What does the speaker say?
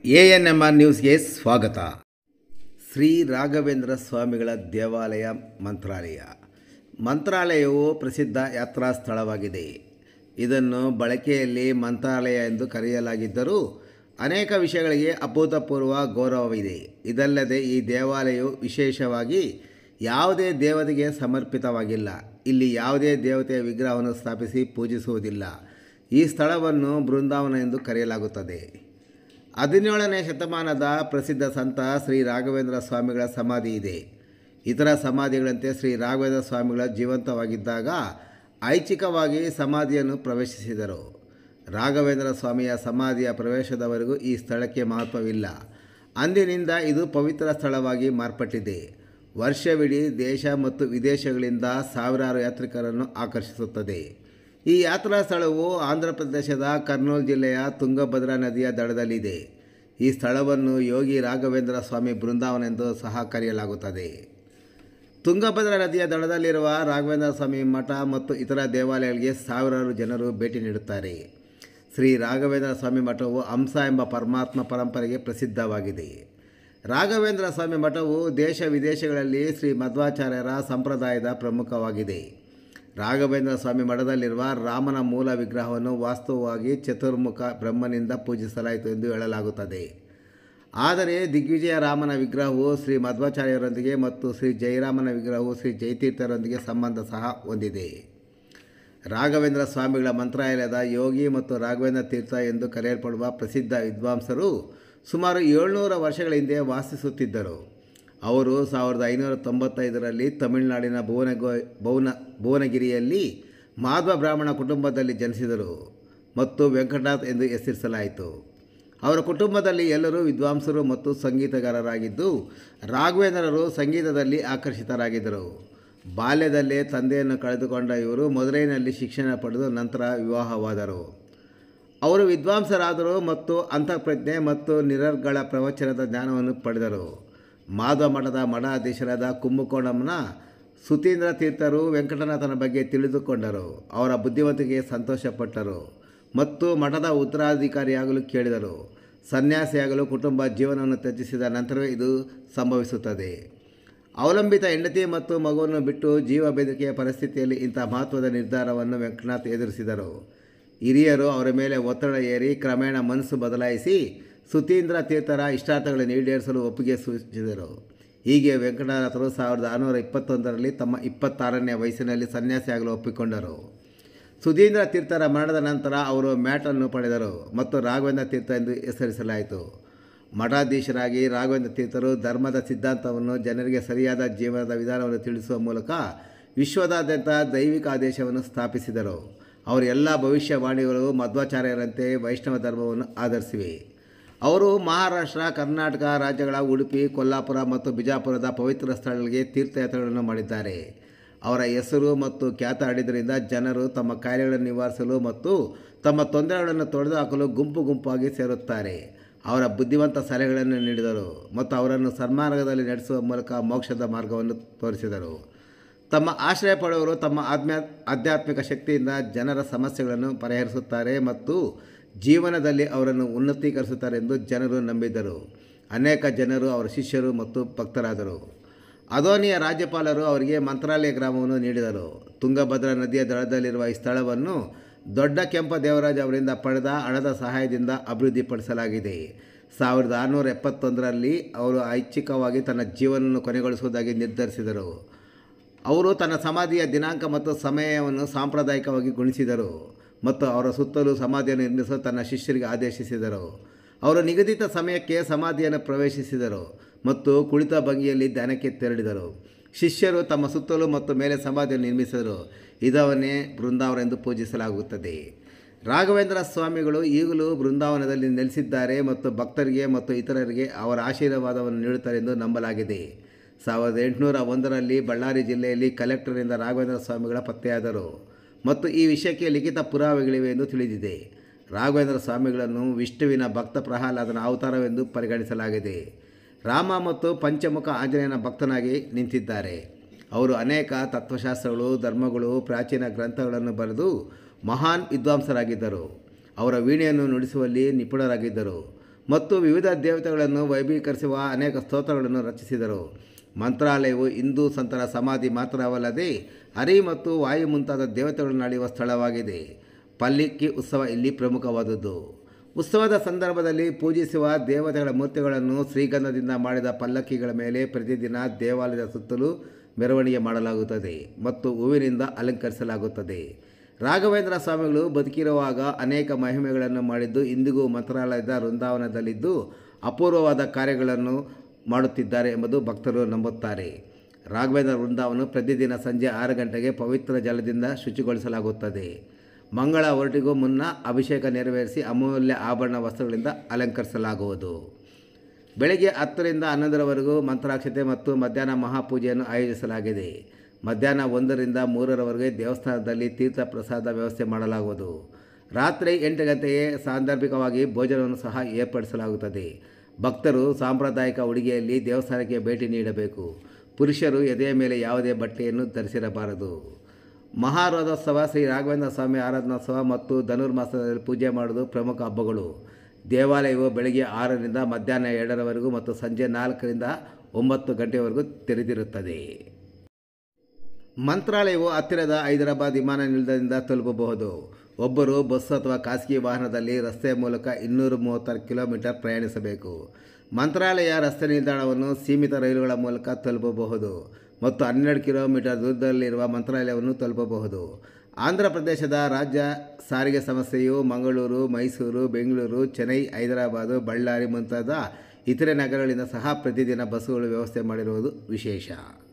A N M R ನ್ಯೂಸ್ಗೆ ಸ್ವಾಗತ ಶ್ರೀ ರಾಘವೇಂದ್ರ ಸ್ವಾಮಿಗಳ ದೇವಾಲಯ ಮಂತ್ರಾಲಯ ಮಂತ್ರಾಲಯವು ಪ್ರಸಿದ್ಧ ಯಾತ್ರಾ ಸ್ಥಳವಾಗಿದೆ ಇದನ್ನು ಬಳಕೆಯಲ್ಲಿ ಮಂತ್ರಾಲಯ ಎಂದು ಕರೆಯಲಾಗಿದ್ದರೂ ಅನೇಕ ವಿಷಯಗಳಿಗೆ ಅಭೂತಪೂರ್ವ ಗೌರವವಿದೆ ಇದಲ್ಲದೆ ಈ ದೇವಾಲಯವು ವಿಶೇಷವಾಗಿ ಯಾವುದೇ ದೇವತೆಗೆ ಸಮರ್ಪಿತವಾಗಿಲ್ಲ ಇಲ್ಲಿ ಯಾವುದೇ ದೇವತೆಯ ವಿಗ್ರಹವನ್ನು ಸ್ಥಾಪಿಸಿ ಪೂಜಿಸುವುದಿಲ್ಲ ಈ ಸ್ಥಳವನ್ನು ಬೃಂದಾವನ ಎಂದು ಕರೆಯಲಾಗುತ್ತದೆ ಹದಿನೇಳನೇ ಶತಮಾನದ ಪ್ರಸಿದ್ಧ ಸಂತ ಶ್ರೀ ರಾಘವೇಂದ್ರ ಸ್ವಾಮಿಗಳ ಸಮಾಧಿ ಇದೆ ಇತರ ಸಮಾಧಿಗಳಂತೆ ಶ್ರೀ ರಾಘವೇಂದ್ರ ಸ್ವಾಮಿಗಳ ಜೀವಂತವಾಗಿದ್ದಾಗ ಐಚ್ಛಿಕವಾಗಿ ಸಮಾಧಿಯನ್ನು ಪ್ರವೇಶಿಸಿದರು ರಾಘವೇಂದ್ರ ಸ್ವಾಮಿಯ ಸಮಾಧಿಯ ಪ್ರವೇಶದವರೆಗೂ ಈ ಸ್ಥಳಕ್ಕೆ ಮಹತ್ವವಿಲ್ಲ ಅಂದಿನಿಂದ ಇದು ಪವಿತ್ರ ಸ್ಥಳವಾಗಿ ಮಾರ್ಪಟ್ಟಿದೆ ವರ್ಷವಿಡೀ ದೇಶ ಮತ್ತು ವಿದೇಶಗಳಿಂದ ಸಾವಿರಾರು ಯಾತ್ರಿಕರನ್ನು ಆಕರ್ಷಿಸುತ್ತದೆ ಈ ಯಾತ್ರಾ ಸ್ಥಳವು ಆಂಧ್ರ ಪ್ರದೇಶದ ಕರ್ನೂಲು ಜಿಲ್ಲೆಯ ತುಂಗಭದ್ರಾ ನದಿಯ ದಡದಲ್ಲಿದೆ ಈ ಸ್ಥಳವನ್ನು ಯೋಗಿ ರಾಘವೇಂದ್ರ ಸ್ವಾಮಿ ಬೃಂದಾವನ ಎಂದು ಸಹ ಕರೆಯಲಾಗುತ್ತದೆ ತುಂಗಭದ್ರಾ ನದಿಯ ದಡದಲ್ಲಿರುವ ರಾಘವೇಂದ್ರ ಸ್ವಾಮಿ ಮಠ ಮತ್ತು ಇತರ ದೇವಾಲಯಗಳಿಗೆ ಸಾವಿರಾರು ಜನರು ಭೇಟಿ ನೀಡುತ್ತಾರೆ ಶ್ರೀ ರಾಘವೇಂದ್ರ ಸ್ವಾಮಿ ಮಠವು ಹಂಸ ಎಂಬ ಪರಮಾತ್ಮ ಪರಂಪರೆಗೆ ಪ್ರಸಿದ್ಧವಾಗಿದೆ ರಾಘವೇಂದ್ರ ಸ್ವಾಮಿ ಮಠವು ದೇಶ ವಿದೇಶಗಳಲ್ಲಿ ಶ್ರೀ ಮಧ್ವಾಚಾರ್ಯರ ಸಂಪ್ರದಾಯದ ಪ್ರಮುಖವಾಗಿದೆ ರಾಘವೇಂದ್ರ ಸ್ವಾಮಿ ಮಠದಲ್ಲಿರುವ ರಾಮನ ಮೂಲ ವಿಗ್ರಹವನ್ನು ವಾಸ್ತವವಾಗಿ ಚತುರ್ಮುಖ ಬ್ರಹ್ಮನಿಂದ ಪೂಜಿಸಲಾಯಿತು ಎಂದು ಹೇಳಲಾಗುತ್ತದೆ ಆದರೆ ದಿಗ್ವಿಜಯ ರಾಮನ ವಿಗ್ರಹವು ಶ್ರೀ ಮಧ್ವಾಚಾರ್ಯರೊಂದಿಗೆ ಮತ್ತು ಶ್ರೀ ಜಯರಾಮನ ವಿಗ್ರಹವು ಶ್ರೀ ಜಯತೀರ್ಥರೊಂದಿಗೆ ಸಂಬಂಧ ಸಹ ಹೊಂದಿದೆ ರಾಘವೇಂದ್ರ ಸ್ವಾಮಿಗಳ ಮಂತ್ರಾಲಯದ ಯೋಗಿ ಮತ್ತು ರಾಘವೇಂದ್ರ ತೀರ್ಥ ಎಂದು ಕರೆಯಲ್ಪಡುವ ಪ್ರಸಿದ್ಧ ವಿದ್ವಾಂಸರು ಸುಮಾರು ಏಳ್ನೂರ ವರ್ಷಗಳ ಹಿಂದೆ ವಾಸಿಸುತ್ತಿದ್ದರು ಅವರು ಸಾವಿರದ ಐನೂರ ತೊಂಬತ್ತೈದರಲ್ಲಿ ತಮಿಳುನಾಡಿನ ಭುವನಗೋ ಭುವನ ಭುವನಗಿರಿಯಲ್ಲಿ ಮಾಧ್ವ ಬ್ರಾಹ್ಮಣ ಕುಟುಂಬದಲ್ಲಿ ಜನಿಸಿದರು ಮತ್ತು ವೆಂಕಟನಾಥ್ ಎಂದು ಹೆಸರಿಸಲಾಯಿತು ಅವರ ಕುಟುಂಬದಲ್ಲಿ ಎಲ್ಲರೂ ವಿದ್ವಾಂಸರು ಮತ್ತು ಸಂಗೀತಗಾರರಾಗಿದ್ದು ರಾಘವೇಂದ್ರರು ಸಂಗೀತದಲ್ಲಿ ಆಕರ್ಷಿತರಾಗಿದ್ದರು ಬಾಲ್ಯದಲ್ಲೇ ತಂದೆಯನ್ನು ಕಳೆದುಕೊಂಡ ಇವರು ಮದುರೈನಲ್ಲಿ ಶಿಕ್ಷಣ ಪಡೆದು ನಂತರ ವಿವಾಹವಾದರು ಅವರು ವಿದ್ವಾಂಸರಾದರು ಮತ್ತು ಅಂತಃಪ್ರಜ್ಞೆ ಮತ್ತು ನಿರರ್ಗಳ ಪ್ರವಚನದ ಜ್ಞಾನವನ್ನು ಪಡೆದರು ಮಾಧವ ಮಠದ ಮಠಾಧೀಶರಾದ ಕುಂಭಕೋಣಂನ ಸುತೀಂದ್ರ ತೀರ್ಥರು ವೆಂಕಟನಾಥನ ಬಗ್ಗೆ ತಿಳಿದುಕೊಂಡರು ಅವರ ಬುದ್ಧಿವಂತಿಕೆಗೆ ಸಂತೋಷಪಟ್ಟರು ಮತ್ತು ಮಠದ ಉತ್ತರಾಧಿಕಾರಿಯಾಗಲು ಕೇಳಿದರು ಸನ್ಯಾಸಿಯಾಗಲು ಕುಟುಂಬ ಜೀವನವನ್ನು ತ್ಯಜಿಸಿದ ನಂತರವೇ ಇದು ಸಂಭವಿಸುತ್ತದೆ ಅವಲಂಬಿತ ಹೆಂಡತಿ ಮತ್ತು ಮಗುವನ್ನು ಬಿಟ್ಟು ಜೀವ ಬೆದರಿಕೆಯ ಪರಿಸ್ಥಿತಿಯಲ್ಲಿ ಇಂಥ ಮಹತ್ವದ ನಿರ್ಧಾರವನ್ನು ವೆಂಕಟನಾಥ್ ಎದುರಿಸಿದರು ಹಿರಿಯರು ಅವರ ಮೇಲೆ ಒತ್ತಡ ಏರಿ ಕ್ರಮೇಣ ಮನಸ್ಸು ಬದಲಾಯಿಸಿ ಸುತೀಂದ್ರ ತೀರ್ಥರ ಇಷ್ಟಾರ್ಥಗಳನ್ನು ಈಡೇರಿಸಲು ಒಪ್ಪಿಗೆ ಸೂಚಿಸಿದರು ಹೀಗೆ ವೆಂಕಟನಾಥರು ಸಾವಿರದ ಆರುನೂರ ಇಪ್ಪತ್ತೊಂದರಲ್ಲಿ ತಮ್ಮ ಇಪ್ಪತ್ತಾರನೇ ವಯಸ್ಸಿನಲ್ಲಿ ಸನ್ಯಾಸಿಯಾಗಲು ಒಪ್ಪಿಕೊಂಡರು ಸುಧೀಂದ್ರ ತೀರ್ಥರ ಮರಣದ ನಂತರ ಅವರು ಮ್ಯಾಟನ್ನು ಪಡೆದರು ಮತ್ತು ರಾಘವೇಂದ್ರ ತೀರ್ಥ ಎಂದು ಹೆಸರಿಸಲಾಯಿತು ಮಠಾಧೀಶರಾಗಿ ರಾಘವೇಂದ್ರ ತೀರ್ಥರು ಧರ್ಮದ ಸಿದ್ಧಾಂತವನ್ನು ಜನರಿಗೆ ಸರಿಯಾದ ಜೀವನದ ವಿಧಾನವನ್ನು ತಿಳಿಸುವ ಮೂಲಕ ವಿಶ್ವದಾದ್ಯಂತ ದೈವಿಕ ಆದೇಶವನ್ನು ಸ್ಥಾಪಿಸಿದರು ಅವರ ಎಲ್ಲ ಭವಿಷ್ಯವಾಣಿಗಳು ಮಧ್ವಾಚಾರ್ಯರಂತೆ ವೈಷ್ಣವ ಧರ್ಮವನ್ನು ಆಧರಿಸಿವೆ ಅವರು ಮಹಾರಾಷ್ಟ್ರ ಕರ್ನಾಟಕ ರಾಜ್ಯಗಳ ಉಡುಪಿ ಕೊಲ್ಲಾಪುರ ಮತ್ತು ಬಿಜಾಪುರದ ಪವಿತ್ರ ಸ್ಥಳಗಳಿಗೆ ತೀರ್ಥಯಾತ್ರೆಗಳನ್ನು ಮಾಡಿದ್ದಾರೆ ಅವರ ಹೆಸರು ಮತ್ತು ಖ್ಯಾತ ಹಡಿದ್ದರಿಂದ ಜನರು ತಮ್ಮ ಕಾಯಿಲೆಗಳನ್ನು ನಿವಾರಿಸಲು ಮತ್ತು ತಮ್ಮ ತೊಂದರೆಗಳನ್ನು ತೊಡೆದುಹಾಕಲು ಗುಂಪು ಗುಂಪಾಗಿ ಸೇರುತ್ತಾರೆ ಅವರ ಬುದ್ಧಿವಂತ ಸಲಹೆಗಳನ್ನು ನೀಡಿದರು ಮತ್ತು ಅವರನ್ನು ಸನ್ಮಾರ್ಗದಲ್ಲಿ ನಡೆಸುವ ಮೂಲಕ ಮೋಕ್ಷದ ಮಾರ್ಗವನ್ನು ತೋರಿಸಿದರು ತಮ್ಮ ಆಶ್ರಯ ಪಡೆಯುವವರು ತಮ್ಮ ಆಧ್ಮ್ಯಾ ಆಧ್ಯಾತ್ಮಿಕ ಶಕ್ತಿಯಿಂದ ಜನರ ಸಮಸ್ಯೆಗಳನ್ನು ಪರಿಹರಿಸುತ್ತಾರೆ ಮತ್ತು ಜೀವನದಲ್ಲಿ ಅವರನ್ನು ಉನ್ನತೀಕರಿಸುತ್ತಾರೆ ಎಂದು ಜನರು ನಂಬಿದ್ದರು ಅನೇಕ ಜನರು ಅವರ ಶಿಷ್ಯರು ಮತ್ತು ಭಕ್ತರಾದರು ಅದೋನಿಯ ರಾಜ್ಯಪಾಲರು ಅವರಿಗೆ ಮಂತ್ರಾಲಯ ಗ್ರಾಮವನ್ನು ನೀಡಿದರು ತುಂಗಭದ್ರಾ ನದಿಯ ದಳದಲ್ಲಿರುವ ಈ ಸ್ಥಳವನ್ನು ದೊಡ್ಡ ಕೆಂಪ ದೇವರಾಜ್ ಅವರಿಂದ ಪಡೆದ ಹಣದ ಸಹಾಯದಿಂದ ಅಭಿವೃದ್ಧಿಪಡಿಸಲಾಗಿದೆ ಸಾವಿರದ ಆರುನೂರ ಎಪ್ಪತ್ತೊಂದರಲ್ಲಿ ಅವರು ಐಚ್ಛಿಕವಾಗಿ ತನ್ನ ಜೀವನವನ್ನು ಕೊನೆಗೊಳಿಸುವುದಾಗಿ ನಿರ್ಧರಿಸಿದರು ಅವರು ತನ್ನ ಸಮಾಧಿಯ ದಿನಾಂಕ ಮತ್ತು ಸಮಯವನ್ನು ಸಾಂಪ್ರದಾಯಿಕವಾಗಿ ಗುಣಿಸಿದರು ಮತ್ತು ಅವರ ಸುತ್ತಲೂ ಸಮಾಧಿಯನ್ನು ನಿರ್ಮಿಸಲು ತನ್ನ ಶಿಷ್ಯರಿಗೆ ಆದೇಶಿಸಿದರು ಅವರು ನಿಗದಿತ ಸಮಯಕ್ಕೆ ಸಮಾಧಿಯನ್ನು ಪ್ರವೇಶಿಸಿದರು ಮತ್ತು ಕುಳಿತ ಭಂಗಿಯಲ್ಲಿ ಧ್ಯಾನಕ್ಕೆ ತೆರಳಿದರು ಶಿಷ್ಯರು ತಮ್ಮ ಸುತ್ತಲೂ ಮತ್ತು ಮೇಲೆ ಸಮಾಧಿಯನ್ನು ನಿರ್ಮಿಸಿದರು ಇದವನ್ನೇ ಬೃಂದಾವನ ಎಂದು ಪೂಜಿಸಲಾಗುತ್ತದೆ ರಾಘವೇಂದ್ರ ಸ್ವಾಮಿಗಳು ಈಗಲೂ ಬೃಂದಾವನದಲ್ಲಿ ನೆಲೆಸಿದ್ದಾರೆ ಮತ್ತು ಭಕ್ತರಿಗೆ ಮತ್ತು ಇತರರಿಗೆ ಅವರ ಆಶೀರ್ವಾದವನ್ನು ನೀಡುತ್ತಾರೆ ಎಂದು ನಂಬಲಾಗಿದೆ ಸಾವಿರದ ಎಂಟುನೂರ ಒಂದರಲ್ಲಿ ಬಳ್ಳಾರಿ ಜಿಲ್ಲೆಯಲ್ಲಿ ಕಲೆಕ್ಟರ್ನಿಂದ ರಾಘವೇಂದ್ರ ಸ್ವಾಮಿಗಳ ಪತ್ತೆಯಾದರು ಮತ್ತು ಈ ವಿಷಯಕ್ಕೆ ಲಿಖಿತ ಪುರಾವೆಗಳಿವೆ ಎಂದು ತಿಳಿದಿದೆ ರಾಘವೇಂದ್ರ ಸ್ವಾಮಿಗಳನ್ನು ವಿಷ್ಣುವಿನ ಭಕ್ತ ಪ್ರಹ್ಲಾದನ ಅವತಾರವೆಂದು ಪರಿಗಣಿಸಲಾಗಿದೆ ರಾಮ ಮತ್ತು ಪಂಚಮುಖ ಆಂಜನೇಯನ ಭಕ್ತನಾಗಿ ನಿಂತಿದ್ದಾರೆ ಅವರು ಅನೇಕ ತತ್ವಶಾಸ್ತ್ರಗಳು ಧರ್ಮಗಳು ಪ್ರಾಚೀನ ಗ್ರಂಥಗಳನ್ನು ಬರೆದು ಮಹಾನ್ ವಿದ್ವಾಂಸರಾಗಿದ್ದರು ಅವರ ವೀಣೆಯನ್ನು ನುಡಿಸುವಲ್ಲಿ ನಿಪುಣರಾಗಿದ್ದರು ಮತ್ತು ವಿವಿಧ ದೇವತೆಗಳನ್ನು ವೈಭೀಕರಿಸುವ ಅನೇಕ ಸ್ತೋತ್ರಗಳನ್ನು ರಚಿಸಿದರು ಮಂತ್ರಾಲಯವು ಹಿಂದೂ ಸಂತರ ಸಮಾಧಿ ಮಾತ್ರವಲ್ಲದೆ ಹರಿ ಮತ್ತು ವಾಯು ಮುಂತಾದ ದೇವತೆಗಳು ನಡೆಯುವ ಸ್ಥಳವಾಗಿದೆ ಪಲ್ಲಿಕ್ಕಿ ಉತ್ಸವ ಇಲ್ಲಿ ಪ್ರಮುಖವಾದದ್ದು ಉತ್ಸವದ ಸಂದರ್ಭದಲ್ಲಿ ಪೂಜಿಸುವ ದೇವತೆಗಳ ಮೂರ್ತಿಗಳನ್ನು ಶ್ರೀಗಂಧದಿಂದ ಮಾಡಿದ ಪಲ್ಲಕ್ಕಿಗಳ ಮೇಲೆ ಪ್ರತಿದಿನ ದೇವಾಲಯದ ಸುತ್ತಲೂ ಮೆರವಣಿಗೆ ಮಾಡಲಾಗುತ್ತದೆ ಮತ್ತು ಹೂವಿನಿಂದ ಅಲಂಕರಿಸಲಾಗುತ್ತದೆ ರಾಘವೇಂದ್ರ ಸ್ವಾಮಿಗಳು ಬದುಕಿರುವಾಗ ಅನೇಕ ಮಹಿಮೆಗಳನ್ನು ಮಾಡಿದ್ದು ಇಂದಿಗೂ ಮಂತ್ರಾಲಯದ ವೃಂದಾವನದಲ್ಲಿದ್ದು ಅಪೂರ್ವವಾದ ಕಾರ್ಯಗಳನ್ನು ಮಾಡುತ್ತಿದ್ದಾರೆ ಎಂಬುದು ಭಕ್ತರು ನಂಬುತ್ತಾರೆ ರಾಘವೇಂದ್ರ ವೃಂದಾವನ ಪ್ರತಿದಿನ ಸಂಜೆ ಆರು ಗಂಟೆಗೆ ಪವಿತ್ರ ಜಲದಿಂದ ಶುಚಿಗೊಳಿಸಲಾಗುತ್ತದೆ ಮಂಗಳ ಹೊರಟಿಗೂ ಮುನ್ನ ಅಭಿಷೇಕ ನೆರವೇರಿಸಿ ಅಮೂಲ್ಯ ಆಭರಣ ವಸ್ತ್ರಗಳಿಂದ ಅಲಂಕರಿಸಲಾಗುವುದು ಬೆಳಗ್ಗೆ ಹತ್ತರಿಂದ ಹನ್ನೊಂದರವರೆಗೂ ಮಂತ್ರಾಕ್ಷತೆ ಮತ್ತು ಮಧ್ಯಾಹ್ನ ಮಹಾಪೂಜೆಯನ್ನು ಆಯೋಜಿಸಲಾಗಿದೆ ಮಧ್ಯಾಹ್ನ ಒಂದರಿಂದ ಮೂರರವರೆಗೆ ದೇವಸ್ಥಾನದಲ್ಲಿ ತೀರ್ಥ ಪ್ರಸಾದ ವ್ಯವಸ್ಥೆ ಮಾಡಲಾಗುವುದು ರಾತ್ರಿ ಎಂಟು ಗಂಟೆಗೆ ಸಾಂದರ್ಭಿಕವಾಗಿ ಭೋಜನವನ್ನು ಸಹ ಏರ್ಪಡಿಸಲಾಗುತ್ತದೆ ಭಕ್ತರು ಸಾಂಪ್ರದಾಯಿಕ ಉಡುಗೆಯಲ್ಲಿ ದೇವಸ್ಥಾನಕ್ಕೆ ಭೇಟಿ ನೀಡಬೇಕು ಪುರುಷರು ಎದೆಯ ಮೇಲೆ ಯಾವುದೇ ಬಟ್ಟೆಯನ್ನು ಧರಿಸಿರಬಾರದು ಮಹಾರಥೋತ್ಸವ ಶ್ರೀ ರಾಘವೇಂದ್ರ ಸ್ವಾಮಿ ಆರಾಧನೋತ್ಸವ ಮತ್ತು ಧನುರ್ಮಾಸದಲ್ಲಿ ಪೂಜೆ ಮಾಡುವುದು ಪ್ರಮುಖ ಹಬ್ಬಗಳು ದೇವಾಲಯವು ಬೆಳಗ್ಗೆ ಆರರಿಂದ ಮಧ್ಯಾಹ್ನ ಎರಡರವರೆಗೂ ಮತ್ತು ಸಂಜೆ ನಾಲ್ಕರಿಂದ ಒಂಬತ್ತು ಗಂಟೆವರೆಗೂ ತೆರೆದಿರುತ್ತದೆ ಮಂತ್ರಾಲಯವು ಹತ್ತಿರದ ಹೈದರಾಬಾದ್ ವಿಮಾನ ನಿಲ್ದಾಣದಿಂದ ತಲುಪಬಹುದು ಒಬ್ಬರು ಬಸ್ ಅಥವಾ ಖಾಸಗಿ ವಾಹನದಲ್ಲಿ ರಸ್ತೆ ಮೂಲಕ ಇನ್ನೂರ ಮೂವತ್ತಾರು ಕಿಲೋಮೀಟರ್ ಪ್ರಯಾಣಿಸಬೇಕು ಮಂತ್ರಾಲಯ ರಸ್ತೆ ನಿಲ್ದಾಣವನ್ನು ಸೀಮಿತ ರೈಲುಗಳ ಮೂಲಕ ತಲುಪಬಹುದು ಮತ್ತು ಹನ್ನೆರಡು ಕಿಲೋಮೀಟರ್ ದೂರದಲ್ಲಿರುವ ಮಂತ್ರಾಲಯವನ್ನು ತಲುಪಬಹುದು ಆಂಧ್ರ ಪ್ರದೇಶದ ರಾಜ್ಯ ಸಾರಿಗೆ ಸಂಸ್ಥೆಯು ಮಂಗಳೂರು ಮೈಸೂರು ಬೆಂಗಳೂರು ಚೆನ್ನೈ ಹೈದರಾಬಾದು ಬಳ್ಳಾರಿ ಮುಂತಾದ ಇತರೆ ನಗರಗಳಿಂದ ಸಹ ಪ್ರತಿದಿನ ಬಸ್ಸುಗಳು ವ್ಯವಸ್ಥೆ ಮಾಡಿರುವುದು ವಿಶೇಷ